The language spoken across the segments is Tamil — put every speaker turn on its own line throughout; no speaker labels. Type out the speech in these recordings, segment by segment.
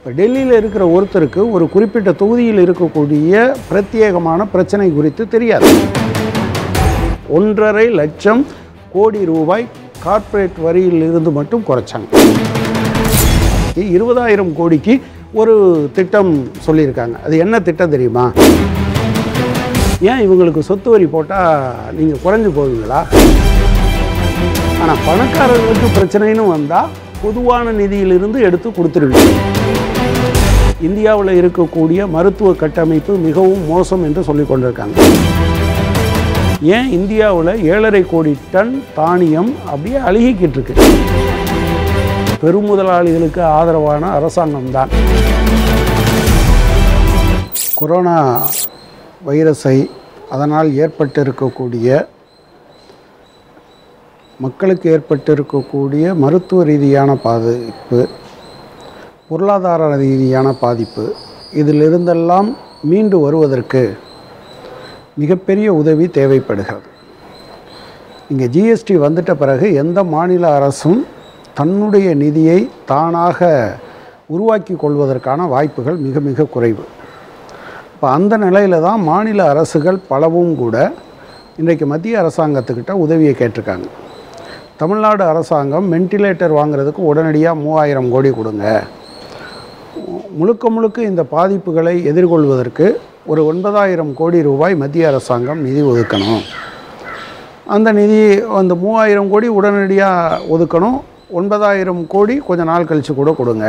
இப்போ டெல்லியில் இருக்கிற ஒருத்தருக்கு ஒரு குறிப்பிட்ட தொகுதியில் இருக்கக்கூடிய பிரத்யேகமான பிரச்சனை குறித்து தெரியாது ஒன்றரை லட்சம் கோடி ரூபாய் கார்ப்பரேட் வரியில் இருந்து மட்டும் குறைச்சாங்க இருபதாயிரம் கோடிக்கு ஒரு திட்டம் சொல்லியிருக்காங்க அது என்ன திட்டம் தெரியுமா ஏன் இவங்களுக்கு சொத்து வரி போட்டால் நீங்கள் குறைஞ்சு போவீங்களா ஆனால் பணக்காரர்களுக்கு பிரச்சனைன்னு வந்தால் பொதுவான நிதியிலிருந்து எடுத்து கொடுத்துருவீங்க இந்தியாவில் இருக்கக்கூடிய மருத்துவ கட்டமைப்பு மிகவும் மோசம் என்று சொல்லிக் கொண்டிருக்காங்க ஏன் இந்தியாவில் ஏழரை கோடி டன் தானியம் அப்படியே அழுகிக்கிட்டு இருக்கு பெருமுதலாளிகளுக்கு ஆதரவான அரசாங்கம் தான் கொரோனா வைரஸை அதனால் ஏற்பட்டிருக்கக்கூடிய மக்களுக்கு ஏற்பட்டிருக்கக்கூடிய மருத்துவ ரீதியான பாதிப்பு பொருளாதார ரீதியான பாதிப்பு இதிலிருந்தெல்லாம் மீண்டு வருவதற்கு மிகப்பெரிய உதவி தேவைப்படுகிறது இங்கே ஜிஎஸ்டி வந்துட்ட பிறகு எந்த மாநில அரசும் தன்னுடைய நிதியை தானாக உருவாக்கி கொள்வதற்கான வாய்ப்புகள் மிக மிக குறைவு இப்போ அந்த நிலையில் தான் மாநில அரசுகள் பலவும் கூட இன்றைக்கு மத்திய அரசாங்கத்துக்கிட்ட உதவியை கேட்டிருக்காங்க தமிழ்நாடு அரசாங்கம் வென்டிலேட்டர் வாங்குறதுக்கு உடனடியாக மூவாயிரம் கோடி கொடுங்க முழுக்க முழுக்க இந்த பாதிப்புகளை எதிர்கொள்வதற்கு ஒரு ஒன்பதாயிரம் கோடி ரூபாய் மத்திய அரசாங்கம் நிதி ஒதுக்கணும் அந்த நிதி அந்த மூவாயிரம் கோடி உடனடியாக ஒதுக்கணும் ஒன்பதாயிரம் கோடி கொஞ்ச நாள் கழித்து கூட கொடுங்க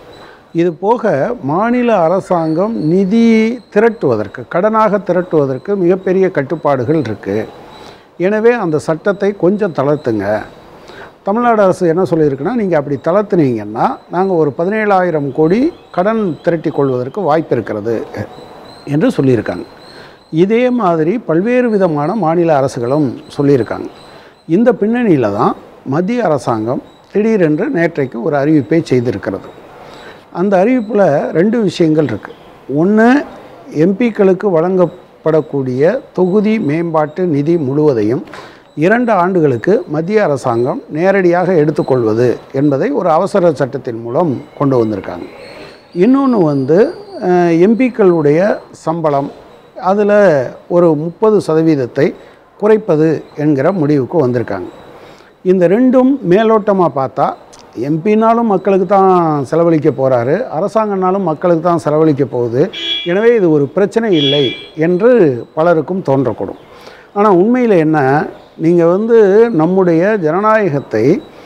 இது போக மாநில அரசாங்கம் நிதி திரட்டுவதற்கு கடனாக திரட்டுவதற்கு மிகப்பெரிய கட்டுப்பாடுகள் இருக்குது எனவே அந்த சட்டத்தை கொஞ்சம் தளர்த்துங்க தமிழ்நாடு அரசு என்ன சொல்லியிருக்குன்னா நீங்கள் அப்படி தளர்த்துனீங்கன்னா நாங்கள் ஒரு பதினேழாயிரம் கோடி கடன் திரட்டி கொள்வதற்கு வாய்ப்பு இருக்கிறது என்று சொல்லியிருக்காங்க இதே மாதிரி பல்வேறு விதமான மாநில அரசுகளும் சொல்லியிருக்காங்க இந்த பின்னணியில் தான் மத்திய அரசாங்கம் திடீரென்று நேற்றைக்கு ஒரு அறிவிப்பை செய்திருக்கிறது அந்த அறிவிப்பில் ரெண்டு விஷயங்கள் இருக்குது ஒன்று எம்பிக்களுக்கு வழங்கப்படக்கூடிய தொகுதி மேம்பாட்டு நிதி முழுவதையும் இரண்டு ஆண்டுகளுக்கு மத்திய அரசாங்கம் நேரடியாக எடுத்துக்கொள்வது என்பதை ஒரு அவசர சட்டத்தின் மூலம் கொண்டு வந்திருக்காங்க இன்னொன்று வந்து எம்பிக்களுடைய சம்பளம் அதில் ஒரு முப்பது சதவீதத்தை குறைப்பது என்கிற முடிவுக்கு வந்திருக்காங்க இந்த ரெண்டும் மேலோட்டமாக பார்த்தா எம்பினாலும் மக்களுக்கு தான் செலவழிக்க போகிறாரு அரசாங்கம்னாலும் மக்களுக்கு தான் செலவழிக்க போகுது எனவே இது ஒரு பிரச்சனை இல்லை என்று பலருக்கும் தோன்றக்கூடும் ஆனால் உண்மையில் என்ன நீங்கள் வந்து நம்முடைய ஜனநாயகத்தை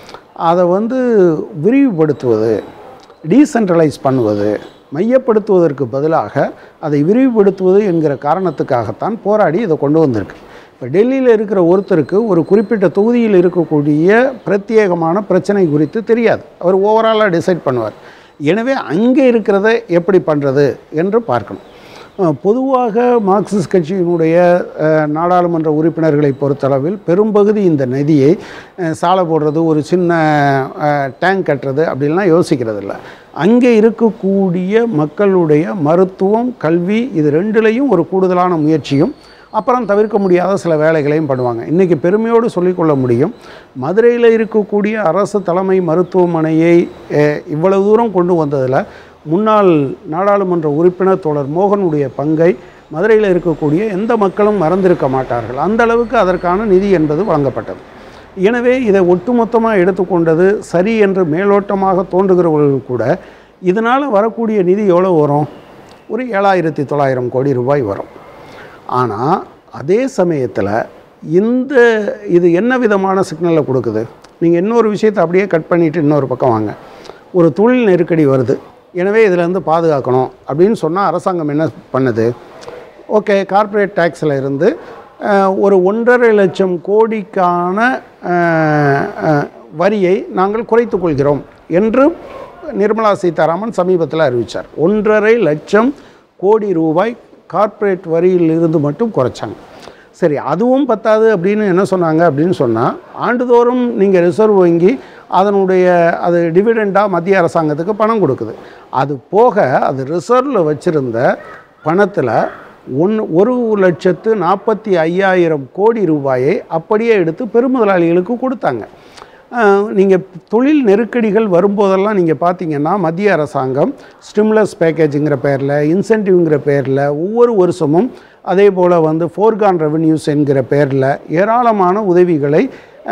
அதை வந்து விரிவுபடுத்துவது டீசென்ட்ரலைஸ் பண்ணுவது மையப்படுத்துவதற்கு பதிலாக அதை விரிவுபடுத்துவது என்கிற காரணத்துக்காகத்தான் போராடி இதை கொண்டு வந்திருக்கு இப்போ டெல்லியில் இருக்கிற ஒருத்தருக்கு ஒரு குறிப்பிட்ட தொகுதியில் இருக்கக்கூடிய பிரத்யேகமான பிரச்சனை குறித்து தெரியாது அவர் ஓவராலாக டிசைட் பண்ணுவார் எனவே அங்கே இருக்கிறத எப்படி பண்ணுறது என்று பார்க்கணும் அஹ் பொதுவாக மார்க்சிஸ்ட் கட்சியினுடைய அஹ், நாடாளுமன்ற உறுப்பினர்களை பொறுத்தளவில் பெரும்பகுதி இந்த நிதியை அஹ், சாலை போடுறது ஒரு சின்ன அஹ், டேங்க் கட்டுறது அப்படின்லாம் யோசிக்கிறது இல்லை அங்கே இருக்கக்கூடிய மக்களுடைய மருத்துவம் கல்வி இது ரெண்டுலேயும் ஒரு கூடுதலான முயற்சியும் அப்புறம் தவிர்க்க முடியாத சில வேலைகளையும் பண்ணுவாங்க இன்றைக்கி பெருமையோடு சொல்லிக்கொள்ள முடியும் மதுரையில் இருக்கக்கூடிய அரசு தலைமை மருத்துவமனையை அஹ், இவ்வளவு தூரம் கொண்டு வந்ததில் முன்னாள் நாடாளுமன்ற உறுப்பினர் தோழர் மோகனுடைய பங்கை மதுரையில் இருக்கக்கூடிய எந்த மக்களும் மறந்திருக்க மாட்டார்கள் அந்த அளவுக்கு அதற்கான நிதி என்பது வழங்கப்பட்டது எனவே இதை ஒட்டுமொத்தமாக எடுத்துக்கொண்டது சரி என்று மேலோட்டமாக தோன்றுகிறவர்கள் கூட இதனால் வரக்கூடிய நிதி எவ்வளோ வரும் ஒரு ஏழாயிரத்தி தொள்ளாயிரம் கோடி ரூபாய் வரும் ஆனால் அதே சமயத்தில் இந்த இது என்ன விதமான சிக்னலை கொடுக்குது நீங்கள் இன்னொரு விஷயத்தை அப்படியே கட் பண்ணிவிட்டு இன்னொரு பக்கம் வாங்க ஒரு தொழில் நெருக்கடி வருது எனவே இதிலேருந்து பாதுகாக்கணும் அப்படின்னு சொன்னால் அரசாங்கம் என்ன பண்ணுது ஓகே கார்ப்பரேட் டேக்ஸில் இருந்து அஹ், ஒரு ஒன்றரை லட்சம் கோடிக்கான அஹ், அஹ், வரியை நாங்கள் குறைத்துக் கொள்கிறோம் என்று நிர்மலா சீதாராமன் சமீபத்தில் அறிவித்தார் ஒன்றரை லட்சம் கோடி ரூபாய் கார்ப்பரேட் வரியில் இருந்து மட்டும் குறைச்சாங்க சரி அதுவும் பத்தாது அப்படின்னு என்ன சொன்னாங்க அப்படின்னு சொன்னால் ஆண்டுதோறும் நீங்கள் ரிசர்வ் வங்கி அதனுடைய அது டிவிடெண்டாக மத்திய அரசாங்கத்துக்கு பணம் கொடுக்குது அது போக அது ரிசர்வில் வச்சுருந்த பணத்தில் ஒன் ஒரு லட்சத்து நாற்பத்தி ஐயாயிரம் கோடி ரூபாயை அப்படியே எடுத்து பெருமுதலாளிகளுக்கு கொடுத்தாங்க நீங்கள் தொழில் நெருக்கடிகள் வரும்போதெல்லாம் நீங்கள் பார்த்தீங்கன்னா மத்திய அரசாங்கம் ஸ்டிமுலஸ் பேக்கேஜுங்கிற பேரில் இன்சென்டிவ்ங்கிற பேரில் ஒவ்வொரு வருஷமும் அதே போல் வந்து ஃபோர்கான் ரெவென்யூஸ் என்கிற பேரில் ஏராளமான உதவிகளை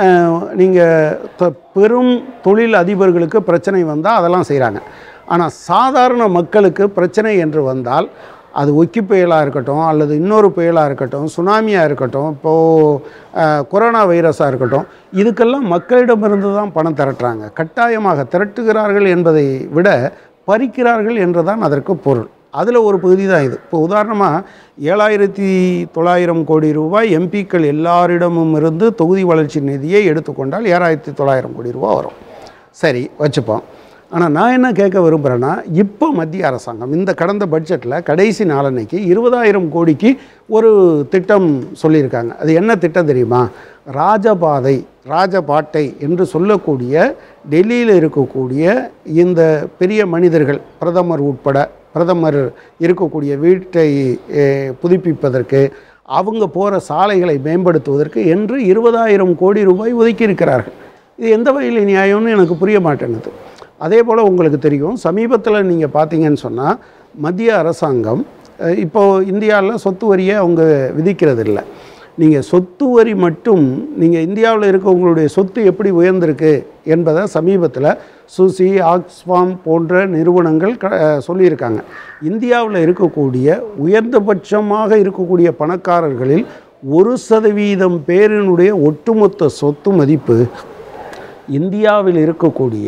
நீங்கள் பெரும் தொழில் அதிபர்களுக்கு பிரச்சனை வந்தால் அதெல்லாம் செய்கிறாங்க ஆனால் சாதாரண மக்களுக்கு பிரச்சனை என்று வந்தால் அது ஒக்கி புயலாக இருக்கட்டும் அல்லது இன்னொரு புயலாக இருக்கட்டும் சுனாமியாக இருக்கட்டும் இப்போது கொரோனா வைரஸாக இருக்கட்டும் இதுக்கெல்லாம் மக்களிடமிருந்து தான் பணம் திரட்டுறாங்க கட்டாயமாக திரட்டுகிறார்கள் என்பதை விட பறிக்கிறார்கள் என்று தான் அதற்கு பொருள் அதில் ஒரு பகுதி தான் இது இப்போ உதாரணமாக ஏழாயிரத்தி தொள்ளாயிரம் கோடி ரூபாய் எம்பிக்கள் எல்லாரிடமும் இருந்து தொகுதி வளர்ச்சி நிதியை எடுத்துக்கொண்டால் ஏழாயிரத்தி தொள்ளாயிரம் கோடி ரூபாய் வரும் சரி வச்சுப்போம் ஆனால் நான் என்ன கேட்க விரும்புகிறேன்னா இப்போ மத்திய அரசாங்கம் இந்த கடந்த பட்ஜெட்டில் கடைசி நாளன்னைக்கு இருபதாயிரம் கோடிக்கு ஒரு திட்டம் சொல்லியிருக்காங்க அது என்ன திட்டம் தெரியுமா ராஜபாதை ராஜபாட்டை என்று சொல்லக்கூடிய டெல்லியில் இருக்கக்கூடிய இந்த பெரிய மனிதர்கள் பிரதமர் உட்பட பிரதமர் இருக்கக்கூடிய வீட்டை அஹ், புதுப்பிப்பதற்கு அவங்க போகிற சாலைகளை மேம்படுத்துவதற்கு என்று இருபதாயிரம் கோடி ரூபாய் ஒதுக்கியிருக்கிறார்கள் இது எந்த வகையில் நியாயம்னு எனக்கு புரிய மாட்டேங்குது அதே போல் உங்களுக்கு தெரியும் சமீபத்தில் நீங்கள் பார்த்தீங்கன்னு சொன்னால் மத்திய அரசாங்கம் அஹ், இப்போ இந்தியாவில் சொத்து வரியை அவங்க விதிக்கிறது இல்லை நீங்கள் சொத்து வரி மட்டும் நீங்கள் இந்தியாவில் இருக்கவங்களுடைய சொத்து எப்படி உயர்ந்திருக்கு என்பதை சமீபத்தில் சுசி ஆக்ஸ்ஃபார்ம் போன்ற நிறுவனங்கள் க அஹ், சொல்லியிருக்காங்க இந்தியாவில் இருக்கக்கூடிய உயர்ந்தபட்சமாக இருக்கக்கூடிய பணக்காரர்களில் ஒரு சதவீதம் பேரினுடைய ஒட்டுமொத்த சொத்து மதிப்பு இந்தியாவில் இருக்கக்கூடிய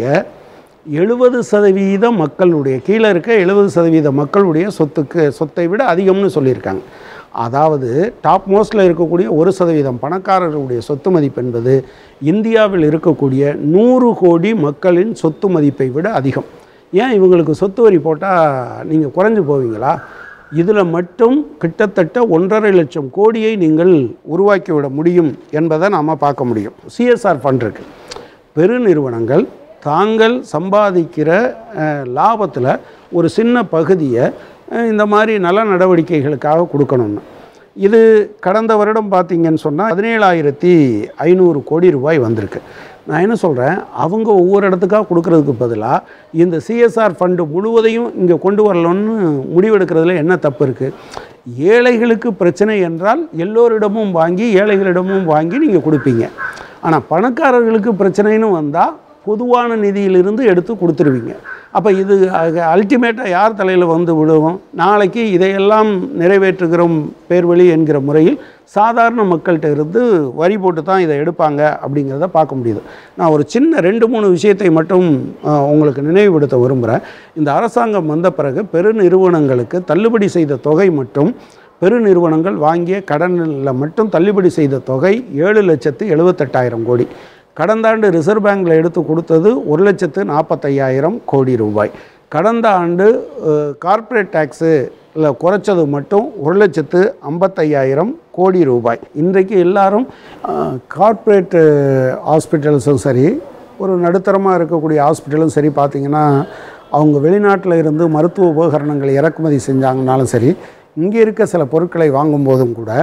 எழுபது சதவீத மக்களுடைய கீழே இருக்க எழுபது சதவீத மக்களுடைய சொத்துக்கு சொத்தை விட அதிகம்னு சொல்லியிருக்காங்க அதாவது டாப் மோஸ்ட்டில் இருக்கக்கூடிய ஒரு சதவீதம் பணக்காரர்களுடைய சொத்து மதிப்பு என்பது இந்தியாவில் இருக்கக்கூடிய நூறு கோடி மக்களின் சொத்து மதிப்பை விட அதிகம் ஏன் இவங்களுக்கு சொத்து வரி போட்டால் நீங்கள் குறைஞ்சு போவீங்களா இதில் மட்டும் கிட்டத்தட்ட ஒன்றரை லட்சம் கோடியை நீங்கள் உருவாக்கிவிட முடியும் என்பதை நாம் பார்க்க முடியும் சிஎஸ்ஆர் ஃபண்ட் இருக்குது பெருநிறுவனங்கள் தாங்கள் சம்பாதிக்கிற லாபத்தில் ஒரு சின்ன பகுதியை அஹ், இந்த மாதிரி நல நடவடிக்கைகளுக்காக கொடுக்கணும்னு இது கடந்த வருடம் பார்த்தீங்கன்னு சொன்னால் பதினேழாயிரத்தி ஐநூறு கோடி ரூபாய் வந்திருக்கு நான் என்ன சொல்கிறேன் அவங்க ஒவ்வொரு இடத்துக்காக கொடுக்கறதுக்கு பதிலாக இந்த சிஎஸ்ஆர் ஃபண்டு முழுவதையும் இங்கே கொண்டு வரணும்னு முடிவெடுக்கிறதுல என்ன தப்பு இருக்குது ஏழைகளுக்கு பிரச்சனை என்றால் எல்லோரிடமும் வாங்கி ஏழைகளிடமும் வாங்கி நீங்கள் கொடுப்பீங்க ஆனால் பணக்காரர்களுக்கு பிரச்சனைன்னு வந்தால் பொதுவான நிதியிலிருந்து எடுத்து கொடுத்துருவீங்க அப்போ இது அல்டிமேட்டாக யார் தலையில் வந்து விடுவோம் நாளைக்கு இதையெல்லாம் நிறைவேற்றுகிறோம் பேர்வழி என்கிற முறையில் சாதாரண மக்கள்கிட்ட இருந்து வரி போட்டு தான் இதை எடுப்பாங்க அப்படிங்கிறத பார்க்க முடியுது நான் ஒரு சின்ன ரெண்டு மூணு விஷயத்தை மட்டும் அஹ், உங்களுக்கு நினைவுபடுத்த விரும்புகிறேன் இந்த அரசாங்கம் வந்த பிறகு பெருநிறுவனங்களுக்கு தள்ளுபடி செய்த தொகை மட்டும் பெருநிறுவனங்கள் வாங்கிய கடனில் மட்டும் தள்ளுபடி செய்த தொகை ஏழு லட்சத்து எழுபத்தெட்டாயிரம் கோடி கடந்த ஆண்டு ரிசர்வ் பேங்கில் எடுத்து கொடுத்தது ஒரு லட்சத்து நாற்பத்தையாயிரம் கோடி ரூபாய் கடந்த ஆண்டு கார்ப்பரேட் டேக்ஸு இல்லை குறைச்சது மட்டும் ஒரு லட்சத்து ஐம்பத்தையாயிரம் கோடி ரூபாய் இன்றைக்கு எல்லாரும் கார்ப்பரேட் ஹாஸ்பிட்டல்ஸும் சரி ஒரு நடுத்தரமாக இருக்கக்கூடிய ஹாஸ்பிட்டலும் சரி பார்த்திங்கன்னா அவங்க வெளிநாட்டில் இருந்து மருத்துவ உபகரணங்களை இறக்குமதி செஞ்சாங்கனாலும் சரி இங்கே இருக்க சில பொருட்களை வாங்கும்போதும் கூட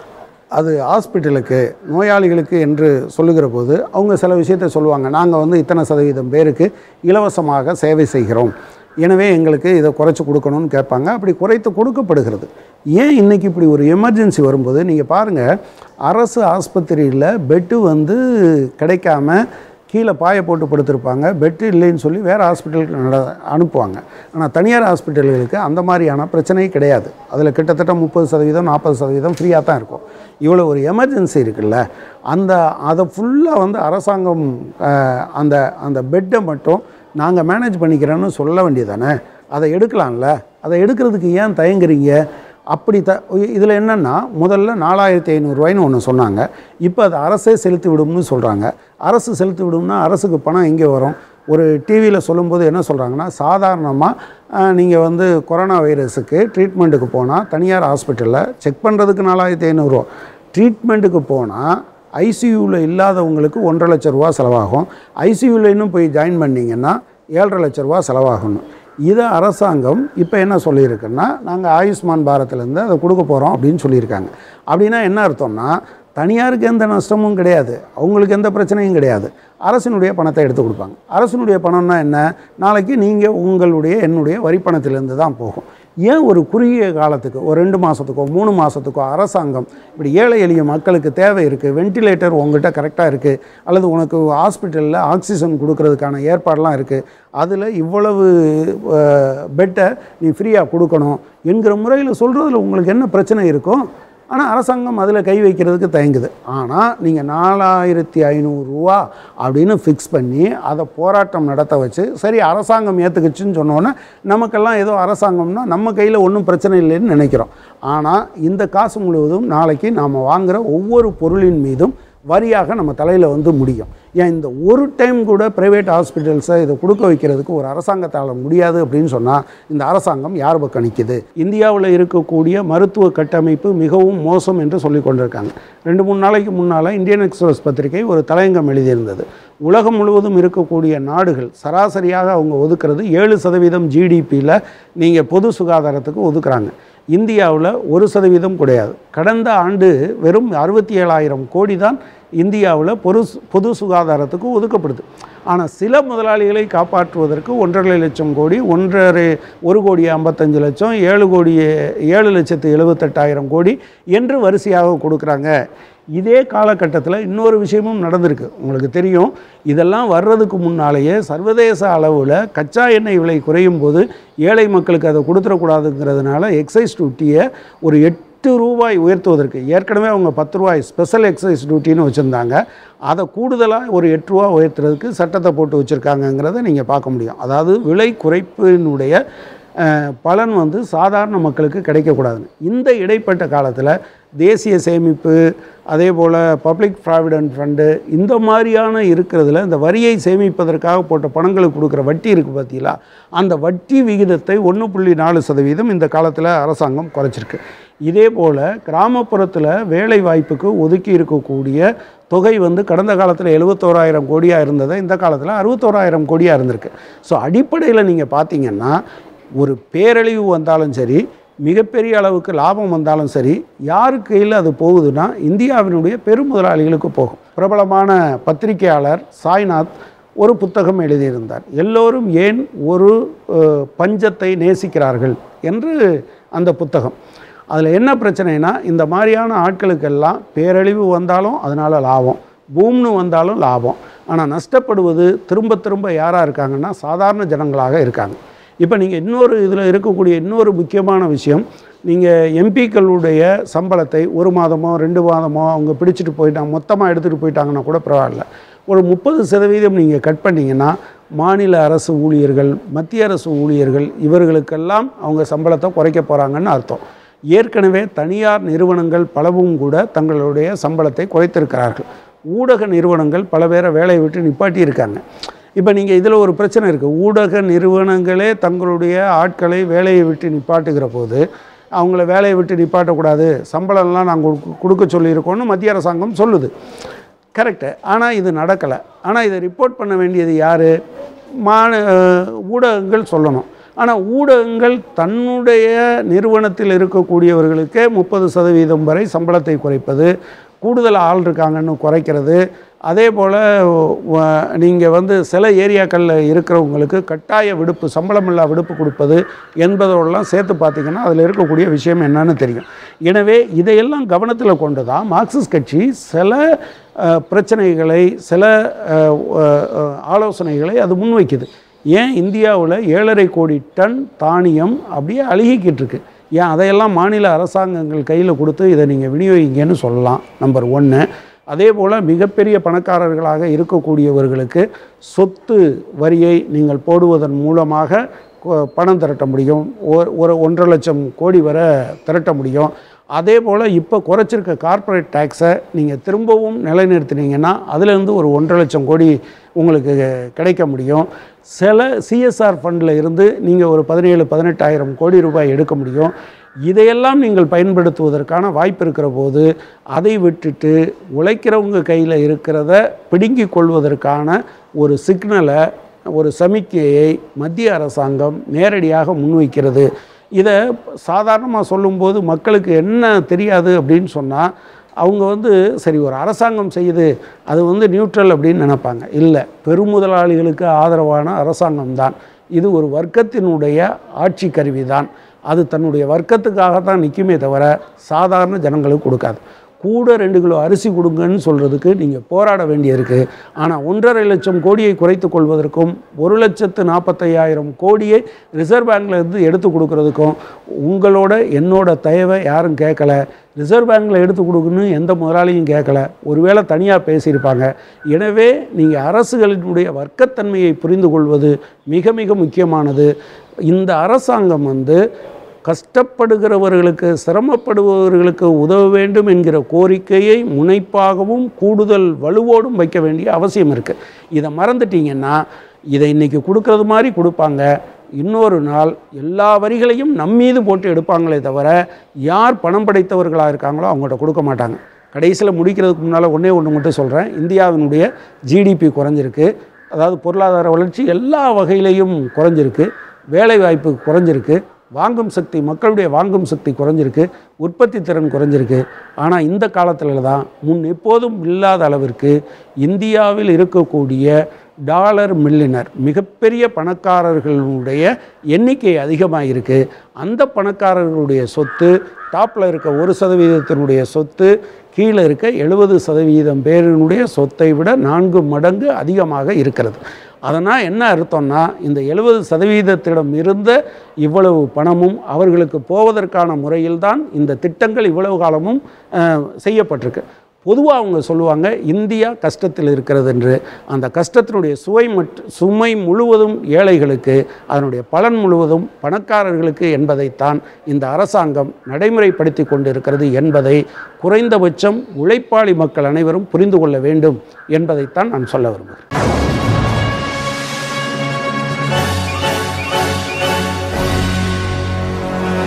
அது ஹாஸ்பிட்டலுக்கு நோயாளிகளுக்கு என்று சொல்லுகிற போது அவங்க சில விஷயத்தை சொல்லுவாங்க நாங்கள் வந்து இத்தனை சதவீதம் பேருக்கு இலவசமாக சேவை செய்கிறோம் எனவே எங்களுக்கு இதை குறைச்சி கொடுக்கணும்னு கேட்பாங்க அப்படி குறைத்து கொடுக்கப்படுகிறது ஏன் இன்றைக்கி இப்படி ஒரு எமர்ஜென்சி வரும்போது நீங்கள் பாருங்கள் அரசு ஆஸ்பத்திரியில் பெட்டு வந்து கிடைக்காம கீழே பாயை போட்டு படுத்திருப்பாங்க பெட்டு இல்லைன்னு சொல்லி வேறு ஹாஸ்பிட்டலுக்கு நட அனுப்புவாங்க ஆனால் தனியார் ஹாஸ்பிட்டல்களுக்கு அந்த மாதிரியான பிரச்சனை கிடையாது அதில் கிட்டத்தட்ட முப்பது சதவீதம் நாற்பது சதவீதம் ஃப்ரீயாக தான் இருக்கும் இவ்வளோ ஒரு எமர்ஜென்சி இருக்குல்ல அந்த அதை ஃபுல்லாக வந்து அரசாங்கம் அஹ், அந்த அந்த பெட்டை மட்டும் நாங்கள் மேனேஜ் பண்ணிக்கிறோன்னு சொல்ல வேண்டியதானே அதை எடுக்கலாம்ல அதை எடுக்கிறதுக்கு ஏன் தயங்குறீங்க அப்படி த இதில் என்னென்னா முதல்ல நாலாயிரத்தி ஐநூறுரூவாய்னு ஒன்று சொன்னாங்க இப்போ அது அரசே செலுத்தி விடும்னு சொல்கிறாங்க அரசு செலுத்தி விடும்னா அரசுக்கு பணம் எங்கே வரும் ஒரு டிவியில் சொல்லும்போது என்ன சொல்கிறாங்கன்னா சாதாரணமாக நீங்கள் வந்து கொரோனா வைரஸுக்கு ட்ரீட்மெண்ட்டுக்கு போனால் தனியார் ஹாஸ்பிட்டலில் செக் பண்ணுறதுக்கு நாலாயிரத்தி ஐநூறுரூவா ட்ரீட்மெண்ட்டுக்கு போனால் ஐசியூவில் இல்லாதவங்களுக்கு ஒன்றரை லட்ச ரூபா செலவாகும் ஐசியூவில் இன்னும் போய் ஜாயின் பண்ணிங்கன்னா ஏழரை லட்ச ரூபா செலவாகணும் இதை அரசாங்கம் இப்போ என்ன சொல்லியிருக்குன்னா நாங்கள் ஆயுஷ்மான் பாரத்லேருந்து அதை கொடுக்க போகிறோம் அப்படின்னு சொல்லியிருக்காங்க அப்படின்னா என்ன அர்த்தம்னா தனியாருக்கு எந்த நஷ்டமும் கிடையாது அவங்களுக்கு எந்த பிரச்சனையும் கிடையாது அரசினுடைய பணத்தை எடுத்து கொடுப்பாங்க அரசினுடைய பணம்னா என்ன நாளைக்கு நீங்கள் உங்களுடைய என்னுடைய வரி பணத்திலேருந்து தான் போகும் ஏன் ஒரு குறுகிய காலத்துக்கு ஒரு ரெண்டு மாதத்துக்கோ மூணு மாதத்துக்கோ அரசாங்கம் இப்படி ஏழை எளிய மக்களுக்கு தேவை இருக்குது வென்டிலேட்டர் உங்கள்கிட்ட கரெக்டாக இருக்குது அல்லது உனக்கு ஹாஸ்பிட்டலில் ஆக்சிஜன் கொடுக்கறதுக்கான ஏற்பாடெல்லாம் இருக்குது அதில் இவ்வளவு பெட்டை நீ ஃப்ரீயாக கொடுக்கணும் என்கிற முறையில் சொல்கிறதுல உங்களுக்கு என்ன பிரச்சனை இருக்கும் ஆனால் அரசாங்கம் அதில் கை வைக்கிறதுக்கு தயங்குது ஆனால் நீங்கள் நாலாயிரத்தி ஐநூறுரூவா அப்படின்னு ஃபிக்ஸ் பண்ணி அதை போராட்டம் நடத்த வச்சு சரி அரசாங்கம் ஏற்றுக்குச்சுன்னு சொன்னோன்னே நமக்கெல்லாம் ஏதோ அரசாங்கம்னா நம்ம கையில் ஒன்றும் பிரச்சனை இல்லைன்னு நினைக்கிறோம் ஆனால் இந்த காசு முழுவதும் நாளைக்கு நாம் வாங்குகிற ஒவ்வொரு பொருளின் மீதும் வரியாக நம்ம தலையில் வந்து முடியும் ஏன் இந்த ஒரு டைம் கூட ப்ரைவேட் ஹாஸ்பிட்டல்ஸை இதை கொடுக்க வைக்கிறதுக்கு ஒரு அரசாங்கத்தால் முடியாது அப்படின்னு சொன்னால் இந்த அரசாங்கம் யார் பக்கம் நிற்கிது இந்தியாவில் இருக்கக்கூடிய மருத்துவ கட்டமைப்பு மிகவும் மோசம் என்று சொல்லி கொண்டிருக்காங்க ரெண்டு மூணு நாளைக்கு முன்னால் இந்தியன் எக்ஸ்பிரஸ் பத்திரிகை ஒரு தலையங்கம் எழுதியிருந்தது உலகம் முழுவதும் இருக்கக்கூடிய நாடுகள் சராசரியாக அவங்க ஒதுக்குறது ஏழு சதவீதம் ஜிடிபியில் நீங்கள் பொது சுகாதாரத்துக்கு ஒதுக்குறாங்க இந்தியாவில் ஒரு சதவீதம் கிடையாது கடந்த ஆண்டு வெறும் அறுபத்தி ஏழாயிரம் கோடி தான் இந்தியாவில் பொது பொது சுகாதாரத்துக்கு ஒதுக்கப்படுது ஆனால் சில முதலாளிகளை காப்பாற்றுவதற்கு ஒன்றரை லட்சம் கோடி ஒன்றரை ஒரு கோடி ஐம்பத்தஞ்சு லட்சம் ஏழு கோடி ஏழு லட்சத்து எழுபத்தெட்டாயிரம் கோடி என்று வரிசையாக கொடுக்குறாங்க இதே காலகட்டத்தில் இன்னொரு விஷயமும் நடந்திருக்கு உங்களுக்கு தெரியும் இதெல்லாம் வர்றதுக்கு முன்னாலேயே சர்வதேச அளவில் கச்சா எண்ணெய் விலை குறையும் போது ஏழை மக்களுக்கு அதை கொடுத்துடக்கூடாதுங்கிறதுனால எக்ஸைஸ் டியூட்டியை ஒரு எட்டு ரூபாய் உயர்த்துவதற்கு ஏற்கனவே அவங்க பத்து ரூபாய் ஸ்பெஷல் எக்ஸைஸ் டியூட்டின்னு வச்சுருந்தாங்க அதை கூடுதலாக ஒரு எட்டு ரூபா உயர்த்துறதுக்கு சட்டத்தை போட்டு வச்சுருக்காங்கங்கிறத நீங்கள் பார்க்க முடியும் அதாவது விலை குறைப்பினுடைய அஹ், பலன் வந்து சாதாரண மக்களுக்கு கிடைக்கக்கூடாதுன்னு இந்த இடைப்பட்ட காலத்தில் தேசிய சேமிப்பு அதே போல் பப்ளிக் ப்ராவிடென்ட் ஃபண்டு இந்த மாதிரியான இருக்கிறதுல இந்த வரியை சேமிப்பதற்காக போட்ட பணங்களுக்கு கொடுக்குற வட்டி இருக்குது பார்த்தீங்களா அந்த வட்டி விகிதத்தை ஒன்று புள்ளி நாலு சதவீதம் இந்த காலத்தில் அரசாங்கம் குறைச்சிருக்கு இதே போல் கிராமப்புறத்தில் வேலை வாய்ப்புக்கு ஒதுக்கி இருக்கக்கூடிய தொகை வந்து கடந்த காலத்தில் எழுபத்தோராயிரம் கோடியாக இருந்ததை இந்த காலத்தில் அறுபத்தோராயிரம் கோடியாக இருந்திருக்கு ஸோ அடிப்படையில் நீங்கள் பார்த்தீங்கன்னா ஒரு பேரழிவு வந்தாலும் சரி மிகப்பெரிய அளவுக்கு லாபம் வந்தாலும் சரி யாரு கையில் அது போகுதுன்னா இந்தியாவினுடைய பெருமுதலாளிகளுக்கு போகும் பிரபலமான பத்திரிகையாளர் சாய்நாத் ஒரு புத்தகம் எழுதியிருந்தார் எல்லோரும் ஏன் ஒரு அஹ், பஞ்சத்தை நேசிக்கிறார்கள் என்று அந்த புத்தகம் அதில் என்ன பிரச்சனைனா இந்த மாதிரியான ஆட்களுக்கெல்லாம் பேரழிவு வந்தாலும் அதனால் லாபம் பூம்னு வந்தாலும் லாபம் ஆனால் நஷ்டப்படுவது திரும்ப திரும்ப யாராக இருக்காங்கன்னா சாதாரண ஜனங்களாக இருக்காங்க இப்போ நீங்கள் இன்னொரு இதில் இருக்கக்கூடிய இன்னொரு முக்கியமான விஷயம் நீங்கள் எம்பிக்களுடைய சம்பளத்தை ஒரு மாதமோ ரெண்டு மாதமோ அவங்க பிடிச்சிட்டு போயிட்டாங்க மொத்தமாக எடுத்துகிட்டு போயிட்டாங்கன்னா கூட பரவாயில்ல ஒரு முப்பது சதவீதம் நீங்கள் கட் பண்ணிங்கன்னா மாநில அரசு ஊழியர்கள் மத்திய அரசு ஊழியர்கள் இவர்களுக்கெல்லாம் அவங்க சம்பளத்தை குறைக்க போகிறாங்கன்னு அர்த்தம் ஏற்கனவே தனியார் நிறுவனங்கள் பலவும் கூட தங்களுடைய சம்பளத்தை குறைத்திருக்கிறார்கள் ஊடக நிறுவனங்கள் பல பேரை வேலையை விட்டு நிப்பாட்டி இருக்காங்க இப்போ நீங்கள் இதில் ஒரு பிரச்சனை இருக்குது ஊடக நிறுவனங்களே தங்களுடைய ஆட்களை வேலையை விட்டு நிப்பாட்டுகிற போது அவங்கள வேலையை விட்டு நிப்பாட்டக்கூடாது சம்பளம்லாம் நாங்கள் கொடுக்க சொல்லியிருக்கோம்னு மத்திய அரசாங்கம் சொல்லுது கரெக்டு ஆனால் இது நடக்கலை ஆனால் இதை ரிப்போர்ட் பண்ண வேண்டியது யார் மான அஹ், ஊடகங்கள் சொல்லணும் ஆனால் ஊடகங்கள் தன்னுடைய நிறுவனத்தில் இருக்கக்கூடியவர்களுக்கே முப்பது சதவீதம் வரை சம்பளத்தை குறைப்பது கூடுதல் ஆள் இருக்காங்கன்னு குறைக்கிறது அதே போல் நீங்கள் வந்து சில ஏரியாக்களில் இருக்கிறவங்களுக்கு கட்டாய விடுப்பு சம்பளமில்லா விடுப்பு கொடுப்பது என்பதோடலாம் சேர்த்து பார்த்தீங்கன்னா அதில் இருக்கக்கூடிய விஷயம் என்னன்னு தெரியும் எனவே இதையெல்லாம் கவனத்தில் கொண்டு தான் மார்க்சிஸ்ட் கட்சி சில அஹ், பிரச்சனைகளை சில அஹ், அஹ், ஆலோசனைகளை அது முன்வைக்குது ஏன் இந்தியாவில் ஏழரை கோடி டன் தானியம் அப்படியே அழுகிக்கிட்டு இருக்கு ஏன் அதையெல்லாம் மாநில அரசாங்கங்கள் கையில் கொடுத்து இதை நீங்கள் விநியோகிங்கன்னு சொல்லலாம் நம்பர் ஒன்று அதே போல் மிகப்பெரிய பணக்காரர்களாக இருக்கக்கூடியவர்களுக்கு சொத்து வரியை நீங்கள் போடுவதன் மூலமாக கொ- பணம் திரட்ட முடியும் ஒரு ஒரு ஒன்றரை லட்சம் கோடி வரை திரட்ட முடியும் அதே போல் இப்போ குறைச்சிருக்க கார்ப்பரேட் டேக்ஸை நீங்கள் திரும்பவும் நிலைநிறுத்தினீங்கன்னா அதுலேருந்து ஒரு ஒன்றரை லட்சம் கோடி உங்களுக்கு கிடைக்க முடியும் சில சிஎஸ்ஆர் ஃபண்டில் இருந்து நீங்கள் ஒரு பதினேழு பதினெட்டாயிரம் கோடி ரூபாய் எடுக்க முடியும் இதையெல்லாம் நீங்கள் பயன்படுத்துவதற்கான வாய்ப்பு இருக்கிற போது அதை விட்டுட்டு உழைக்கிறவங்க கையில் இருக்கிறத பிடுங்கிக் கொள்வதற்கான ஒரு சிக்னலை ஒரு சமிக்கையை மத்திய அரசாங்கம் நேரடியாக முன்வைக்கிறது இதை சாதாரணமாக சொல்லும்போது மக்களுக்கு என்ன தெரியாது அப்படின்னு சொன்னால் அவங்க வந்து சரி ஒரு அரசாங்கம் செய்யுது அது வந்து நியூட்ரல் அப்படின்னு நினைப்பாங்க இல்லை பெருமுதலாளிகளுக்கு ஆதரவான அரசாங்கம் தான் இது ஒரு வர்க்கத்தினுடைய ஆட்சி கருவி தான் அது தன்னுடைய வர்க்கத்துக்காக தான் நிற்குமே தவிர சாதாரண ஜனங்களுக்கு கொடுக்காது கூட ரெண்டு கிலோ அரிசி கொடுங்கன்னு சொல்கிறதுக்கு நீங்கள் போராட வேண்டியிருக்கு ஆனால் ஒன்றரை லட்சம் கோடியை குறைத்து கொள்வதற்கும் ஒரு லட்சத்து நாற்பத்தையாயிரம் கோடியை ரிசர்வ் பேங்க்ல இருந்து எடுத்து கொடுக்கறதுக்கும் உங்களோட என்னோட தயவை யாரும் கேட்கல ரிசர்வ் பேங்க்கில் எடுத்து கொடுக்கணும்னு எந்த முதலாளியும் கேட்கல ஒருவேளை தனியாக பேசியிருப்பாங்க எனவே நீங்கள் அரசுகளினுடைய வர்க்கத்தன்மையை புரிந்து கொள்வது மிக மிக முக்கியமானது இந்த அரசாங்கம் வந்து கஷ்டப்படுகிறவர்களுக்கு சிரமப்படுபவர்களுக்கு உதவ வேண்டும் என்கிற கோரிக்கையை முனைப்பாகவும் கூடுதல் வலுவோடும் வைக்க வேண்டிய அவசியம் இருக்குது இதை மறந்துட்டீங்கன்னா இதை இன்றைக்கி கொடுக்கறது மாதிரி கொடுப்பாங்க இன்னொரு நாள் எல்லா வரிகளையும் நம்மீது போட்டு எடுப்பாங்களே தவிர யார் பணம் படைத்தவர்களாக இருக்காங்களோ அவங்கள்ட்ட கொடுக்க மாட்டாங்க கடைசியில் முடிக்கிறதுக்கு முன்னால் ஒன்றே ஒன்று மட்டும் சொல்கிறேன் இந்தியாவினுடைய ஜிடிபி குறைஞ்சிருக்கு அதாவது பொருளாதார வளர்ச்சி எல்லா வகையிலையும் குறைஞ்சிருக்கு வேலைவாய்ப்பு குறைஞ்சிருக்கு வாங்கும் சக்தி மக்களுடைய வாங்கும் சக்தி குறைஞ்சிருக்கு உற்பத்தி திறன் குறைஞ்சிருக்கு ஆனால் இந்த காலத்தில் தான் முன் எப்போதும் இல்லாத அளவிற்கு இந்தியாவில் இருக்கக்கூடிய டாலர் மில்லினர் மிகப்பெரிய பணக்காரர்களுடைய எண்ணிக்கை அதிகமாக இருக்குது அந்த பணக்காரர்களுடைய சொத்து டாப்பில் இருக்க ஒரு சதவீதத்தினுடைய சொத்து கீழே இருக்க எழுபது சதவீதம் பேரினுடைய சொத்தை விட நான்கு மடங்கு அதிகமாக இருக்கிறது அதனால் என்ன அர்த்தம்னா இந்த எழுபது சதவீதத்திடம் இருந்த இவ்வளவு பணமும் அவர்களுக்கு போவதற்கான முறையில்தான் இந்த திட்டங்கள் இவ்வளவு காலமும் அஹ், செய்யப்பட்டிருக்கு பொதுவாக அவங்க சொல்லுவாங்க இந்தியா கஷ்டத்தில் இருக்கிறது என்று அந்த கஷ்டத்தினுடைய சுவை மட் சுமை முழுவதும் ஏழைகளுக்கு அதனுடைய பலன் முழுவதும் பணக்காரர்களுக்கு என்பதைத்தான் இந்த அரசாங்கம் நடைமுறைப்படுத்தி கொண்டிருக்கிறது என்பதை குறைந்தபட்சம் உழைப்பாளி மக்கள் அனைவரும் புரிந்து கொள்ள வேண்டும் என்பதைத்தான் நான் சொல்ல விரும்புகிறேன்